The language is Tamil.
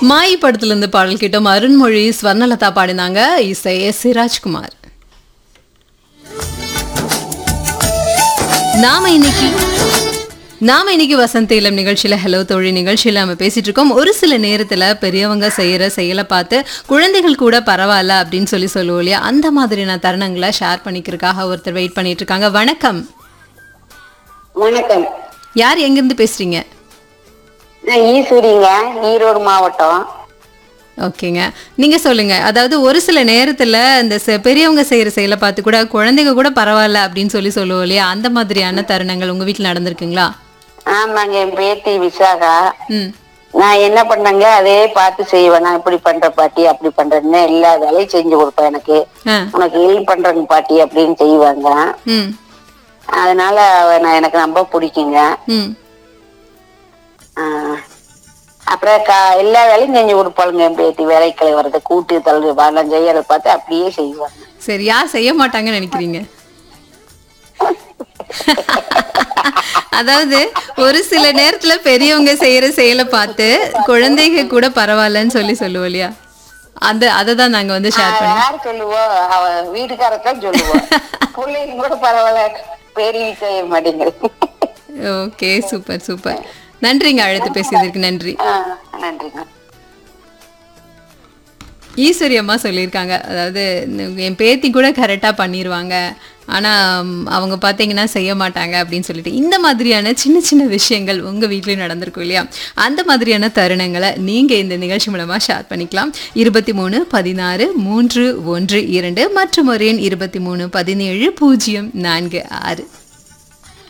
மாயி படத்துல இருந்து பாடல் கேட்டோம் அருண்மொழி ஸ்வர்ணலதா பாடினாங்க இசை எஸ் சிராஜ்குமார் நாம இன்னைக்கு நாம இன்னைக்கு வசந்த இளம் நிகழ்ச்சியில ஹலோ தோழி நிகழ்ச்சியில நம்ம பேசிட்டு இருக்கோம் ஒரு சில நேரத்துல பெரியவங்க செய்யற செயலை பார்த்து குழந்தைகள் கூட பரவாயில்ல அப்படின்னு சொல்லி சொல்லுவோம் இல்லையா அந்த மாதிரியான தருணங்களை ஷேர் பண்ணிக்கிறதுக்காக ஒருத்தர் வெயிட் பண்ணிட்டு இருக்காங்க வணக்கம் வணக்கம் யார் எங்கிருந்து பேசுறீங்க நான் ஈஸ்வரிங்க ஈரோடு மாவட்டம் ஓகேங்க நீங்க சொல்லுங்க அதாவது ஒரு சில நேரத்துல இந்த செ- பெரியவங்க செய்யற செயலை பார்த்து கூட குழந்தைங்க கூட பரவாயில்ல அப்படின்னு சொல்லி சொல்லுவோம் இல்லையா அந்த மாதிரியான தருணங்கள் உங்க வீட்ல நடந்திருக்குங்களா ஆமாங்க என் பேத்தி விசாகா ம் நான் என்ன பண்ணேங்க அதே பார்த்து செய்வேன் நான் இப்படி பண்ற பாட்டி அப்படி பண்றேன்னு எல்லா வேலையும் செஞ்சு கொடுப்பேன் எனக்கு ஆ உனக்கு ஹெல்ப் பண்றேங்க பாட்டி அப்படின்னு செய்வாங்க ம் அதனால அவ நான் எனக்கு ரொம்ப பிடிக்குங்க ம் ஆஹ் அப்புறம் கா எல்லா வேலையும் செஞ்சு கொடுப்பாளுங்க என் பேத்தி வேலைக்கு வர்றது கூட்டு தள்ளு நான் செய்யறத பார்த்து அப்படியே செய்வாங்க சரி யார் செய்ய மாட்டாங்கன்னு நினைக்கிறீங்க அதாவது ஒரு சில நேரத்துல பெரியவங்க செய்யற செயலை பார்த்து குழந்தைங்க கூட பரவாயில்லன்னு சொல்லி சொல்லுவோம் இல்லையா அந்த அதை தான் நாங்க வந்து ஷேர் பண்ணி யார் சொல்லுவோம் அவ வீட்டுக்காரத்தான் சொல்லுவோம் பிள்ளைங்க கூட பரவாயில்ல பெரிய செய்ய மாட்டேங்கிறது ஓகே சூப்பர் சூப்பர் நன்றிங்க அழைத்து பேசியதற்கு நன்றி ஆஹ் நன்றிங்க ஈஸ்வரி அம்மா சொல்லியிருக்காங்க அதாவது இந்த- என் பேத்தி கூட கரெக்டாக பண்ணிடுவாங்க ஆனால் அவங்க பார்த்தீங்கன்னா செய்ய மாட்டாங்க அப்படின்னு சொல்லிட்டு இந்த மாதிரியான சின்ன சின்ன விஷயங்கள் உங்கள் வீட்லேயும் நடந்திருக்கும் இல்லையா அந்த மாதிரியான தருணங்களை நீங்கள் இந்த நிகழ்ச்சி மூலமாக ஷேர் பண்ணிக்கலாம் இருபத்தி மூணு பதினாறு மூன்று ஒன்று இரண்டு மற்றும் ஒரு எண் இருபத்தி மூணு பதினேழு பூஜ்ஜியம் நான்கு ஆறு